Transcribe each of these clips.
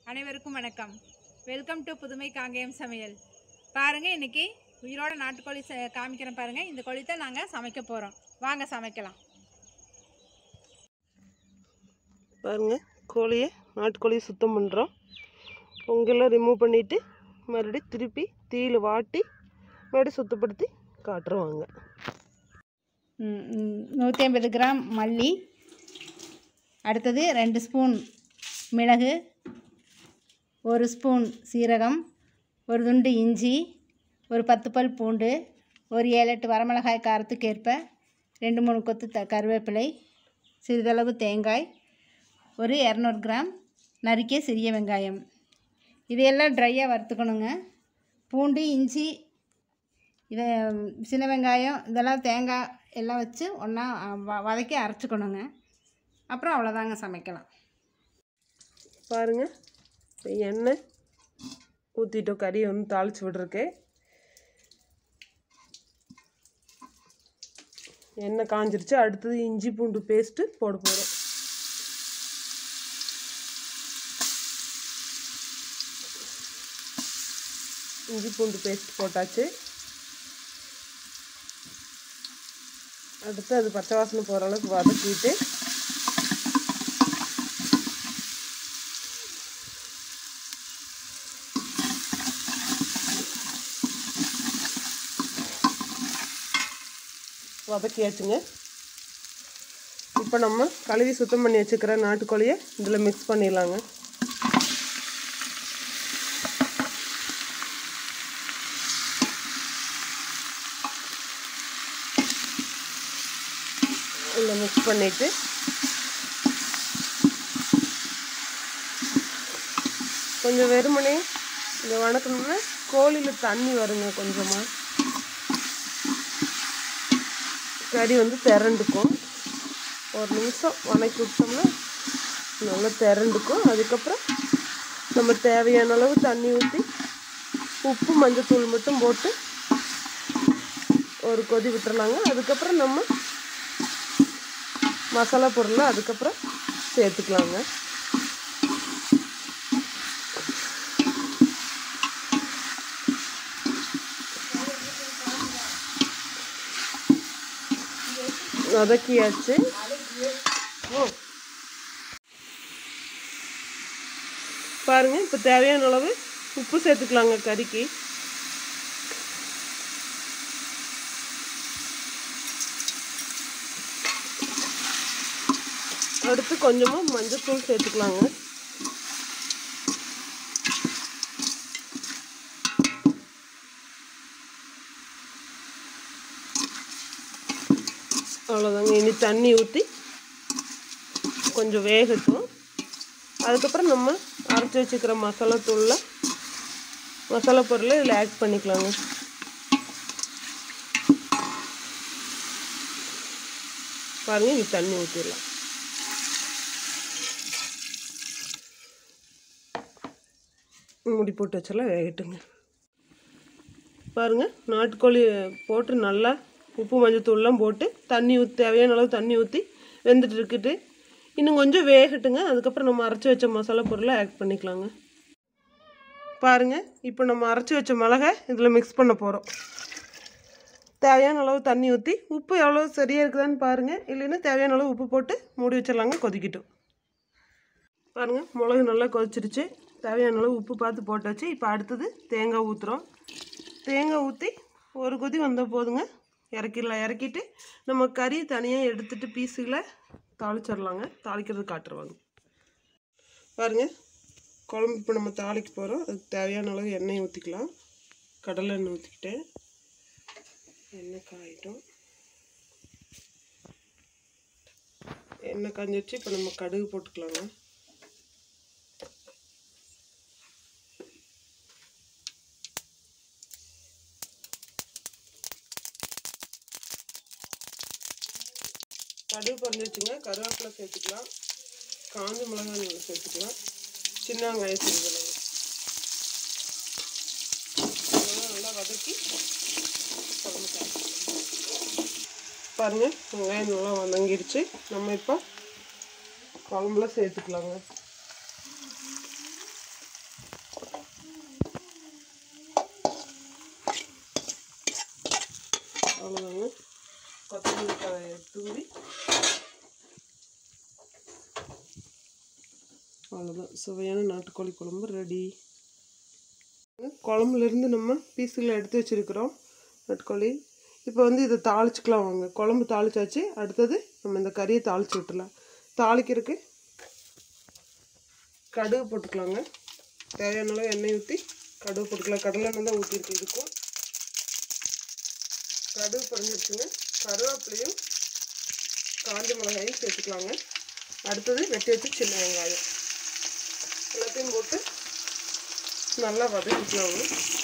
அனைவருக்கும் வணக்கம் welcome to புதுமை காங்கேயம் சமையல் பாருங்கள் இன்னைக்கு உயிரோட நாட்டுக்கோழி ச- காமிக்கிறேன் பாருங்கள் இந்த கோழி தான் நாங்கள் சமைக்க போகிறோம் வாங்க சமைக்கலாம் பாருங்க கோழியை நாட்டுக்கோழியை சுத்தம் பண்ணுறோம் பொங்கெல்லாம் ரிமூவ் பண்ணிவிட்டு மறுபடியும் திருப்பி தீயில் வாட்டி மறுபடியும் சுத்தப்படுத்தி காட்டுறோம் வாங்க நூற்றி ஐம்பது கிராம் மல்லி அடுத்தது ரெண்டு ஸ்பூன் மிளகு ஒரு ஸ்பூன் சீரகம் ஒரு துண்டு இஞ்சி ஒரு பத்து பல் பூண்டு ஒரு ஏழு எட்டு வரமிளகாய் காரத்துக்கு ஏற்ப ரெண்டு மூணு கொத்து த கருவேப்பிலை சிறிதளவு தேங்காய் ஒரு இரநூறு கிராம் நறுக்கிய சிறிய வெங்காயம் இதையெல்லாம் ட்ரையாக வறுத்துக்கணுங்க பூண்டு இஞ்சி இதை சின்ன வெங்காயம் இதெல்லாம் தேங்காய் எல்லாம் வச்சு ஒன்றா வதக்கி அரைச்சிக்கணுங்க அப்புறம் அவ்வளோதாங்க சமைக்கலாம் பாருங்க இப்போ எண்ணெய் ஊற்றிட்டோம் கறியை வந்து தாளித்து விட்ருக்கேன் எண்ணெய் காஞ்சிருச்சு அடுத்தது இஞ்சி பூண்டு பேஸ்ட்டு போட போகிறோம் இஞ்சி பூண்டு பேஸ்ட் போட்டாச்சு அடுத்து அது பச்சை வாசனை போகிற அளவுக்கு வதக்கிட்டு வதக்கியாச்சுங்க இப்போ நம்ம கழுவி சுத்தம் பண்ணி வச்சுக்கிற நாட்டுக்கோழியை இதில் மிக்ஸ் பண்ணிடலாங்க இதில் மிக்ஸ் பண்ணிவிட்டு கொஞ்சம் வெறுமனே இதை வணக்கணும்னா கோழியில் தண்ணி வருங்க கொஞ்சமாக கறி வந்து திரண்டுக்கும் ஒரு நிமிஷம் வணக்கி விட்டோம்னா நல்லா திரண்டுக்கும் அதுக்கப்புறம் நம்ம தேவையான அளவு தண்ணி ஊற்றி உப்பு மஞ்சத்தூள் மட்டும் போட்டு ஒரு கொதி விட்டுறலாங்க அதுக்கப்புறம் நம்ம மசாலா பொருளை அதுக்கப்புறம் சேர்த்துக்கலாங்க வதக்கியாச்சு ஓ பாருங்க இப்போ தேவையான அளவு உப்பு சேர்த்துக்கலாங்க கறிக்கு அடுத்து கொஞ்சமாக மஞ்சத்தூள் சேர்த்துக்கலாங்க அவ்வளோதாங்க இனி தண்ணி ஊற்றி கொஞ்சம் வேகட்டும் அதுக்கப்புறம் நம்ம அரைச்சி வச்சுக்கிற மசாலா தூளில் மசாலா பொருளை இதில் ஆட் பண்ணிக்கலாங்க பாருங்க இனி தண்ணி ஊற்றிடலாம் மூடி போட்டு வச்செல்லாம் வேகட்டுங்க பாருங்க நாட்டுக்கோழி போட்டு நல்லா உப்பு மஞ்சத்தூள்லாம் போட்டு தண்ணி ஊற்றி தேவையான அளவு தண்ணி ஊற்றி வெந்துட்டு இருக்குது இன்னும் கொஞ்சம் வேகட்டுங்க அதுக்கப்புறம் நம்ம அரைச்சி வச்ச மசாலா பொருளை ஆட் பண்ணிக்கலாங்க பாருங்க இப்போ நம்ம அரைச்சி வச்ச மிளகை இதில் மிக்ஸ் பண்ண போகிறோம் தேவையான அளவு தண்ணி ஊற்றி உப்பு எவ்வளோ சரியாக இருக்குதான்னு பாருங்கள் இல்லைன்னா தேவையான அளவு உப்பு போட்டு மூடி வச்சிடலாங்க கொதிக்கட்டும் பாருங்கள் மிளகு நல்லா கொதிச்சிருச்சு தேவையான அளவு உப்பு பார்த்து போட்டாச்சு இப்போ அடுத்தது தேங்காய் ஊற்றுறோம் தேங்காய் ஊற்றி ஒரு கொதி வந்தால் போதுங்க இறக்கிடலாம் இறக்கிட்டு நம்ம கறி தனியாக எடுத்துட்டு பீஸுகளை தாளிச்சிடலாங்க தாளிக்கிறது காட்டுருவாங்க பாருங்க குழம்பு இப்போ நம்ம தாளிக்க போகிறோம் அதுக்கு தேவையான அளவு எண்ணெய் ஊற்றிக்கலாம் கடலை எண்ணெய் ஊற்றிக்கிட்டேன் எண்ணெய் காயிட்டும் எண்ணெய் காஞ்சிருச்சு இப்போ நம்ம கடுகு போட்டுக்கலாங்க கடுகு பொரிஞ்சிருச்சுங்க கருவேப்பிலை சேர்த்துக்கலாம் காஞ்ச மிளகாய் நல்லா சேர்த்துக்கலாம் சின்ன வெங்காயம் சேர்த்துக்கலாம் இதெல்லாம் நல்லா வதக்கி குழம்பு தாளிக்கலாம். பாருங்க வெங்காயம் நல்லா வதங்கிருச்சு நம்ம இப்போ குழம்புல சேர்த்துக்கலாங்க தூவி அவ்வளோதான் சுவையான நாட்டுக்கோழி குழம்பு ரெடி குழம்புலேருந்து நம்ம பீஸுகளை எடுத்து வச்சுருக்கிறோம் நாட்டுக்கோழி இப்போ வந்து இதை தாளிச்சுக்கலாம் வாங்க குழம்பு தாளிச்சாச்சு அடுத்தது நம்ம இந்த கறியை தாளிச்சு விட்டுலாம் தாளிக்கிறதுக்கு கடுகு போட்டுக்கலாங்க தேவையான அளவு எண்ணெய் ஊற்றி கடுகு போட்டுக்கலாம் கடலெண்ணெய் தான் ஊற்றிருக்கு இதுக்கும் கடுகு பொரிஞ்சிருச்சுங்க கருவேப்பிலையும் காஞ்ச மிளகாயும் சேர்த்துக்கலாங்க அடுத்தது வெட்டி வச்சு சின்ன வெங்காயம் எல்லாத்தையும் போட்டு நல்லா வதக்கிக்கலாங்க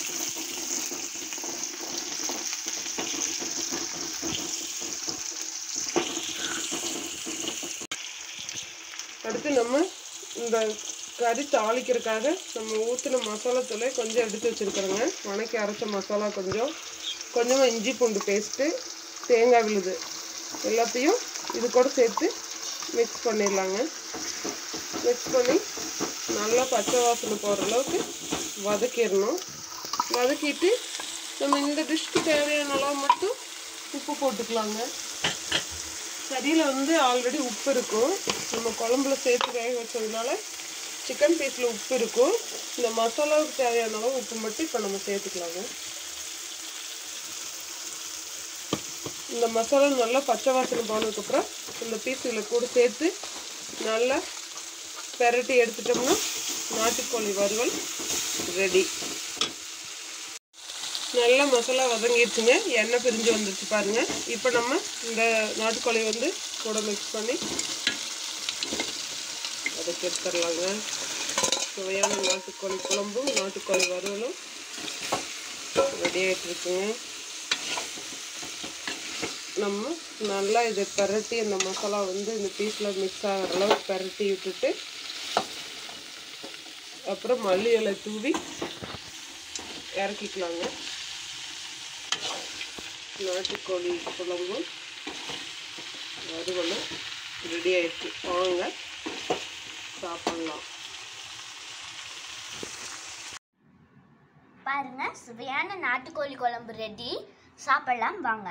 அடுத்து நம்ம இந்த கறி தாளிக்கிறதுக்காக நம்ம ஊற்றின மசாலா தூளை கொஞ்சம் எடுத்து வச்சுருக்குறோங்க வணக்கி அரைச்ச மசாலா கொஞ்சம் கொஞ்சமாக இஞ்சி பூண்டு பேஸ்ட்டு தேங்காய் விழுது எல்லாத்தையும் இது கூட சேர்த்து மிக்ஸ் பண்ணிடலாங்க மிக்ஸ் பண்ணி நல்லா பச்சை வாசனை போகிற அளவுக்கு வதக்கிடணும் வதக்கிட்டு நம்ம இந்த டிஷ்க்கு தேவையான அளவு மட்டும் உப்பு போட்டுக்கலாங்க கறியில் வந்து ஆல்ரெடி உப்பு இருக்கும் நம்ம குழம்புல சேர்த்து வேக வச்சதுனால சிக்கன் பீஸில் உப்பு இருக்கும் இந்த மசாலாவுக்கு தேவையான அளவு உப்பு மட்டும் இப்போ நம்ம சேர்த்துக்கலாங்க இந்த மசாலா நல்லா பச்சை வாசனை போனதுக்கப்புறம் இந்த பீஸ் இதில் கூட சேர்த்து நல்லா பெரட்டி எடுத்துட்டோம்னா நாட்டுக்கோழி வறுவல் ரெடி நல்லா மசாலா வதங்கிடுச்சுங்க எண்ணெய் பிரிஞ்சு வந்துருச்சு பாருங்க இப்போ நம்ம இந்த நாட்டுக்கோழி வந்து கூட மிக்ஸ் பண்ணி அதுக்கு எடுத்துடலாங்க சுவையான நாட்டுக்கோழி குழம்பும் நாட்டுக்கோழி வறுவலும் ரெடி ஆகிட்டு இருக்குங்க நம்ம நல்லா இதை பரட்டி அந்த மசாலா வந்து இந்த பீஸில் மிக்ஸ் ஆகிற அளவுக்கு பரட்டி விட்டுட்டு அப்புறம் மல்லி இலை தூவி இறக்கிக்கலாங்க நாட்டுக்கோழி குழம்பும் வறுவலும் ரெடி ஆயிடுச்சு வாங்க சாப்பிடலாம் பாருங்க சுவையான நாட்டுக்கோழி குழம்பு ரெடி சாப்பிடலாம் வாங்க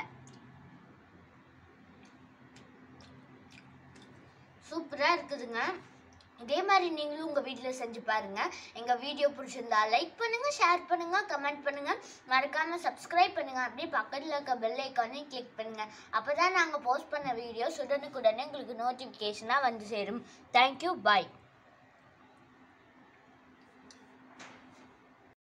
சூப்பராக இருக்குதுங்க இதே மாதிரி நீங்களும் உங்கள் வீட்டில் செஞ்சு பாருங்க எங்கள் வீடியோ பிடிச்சிருந்தா லைக் பண்ணுங்க ஷேர் பண்ணுங்க கமெண்ட் பண்ணுங்க மறக்காம சப்ஸ்கிரைப் பண்ணுங்க அப்படியே பக்கத்தில் இருக்க பெல் ஐக்கானையும் கிளிக் பண்ணுங்க அப்போ தான் நாங்கள் போஸ்ட் பண்ண வீடியோஸ் உடனுக்குடனே உங்களுக்கு நோட்டிஃபிகேஷனாக வந்து சேரும் தேங்க்யூ பாய்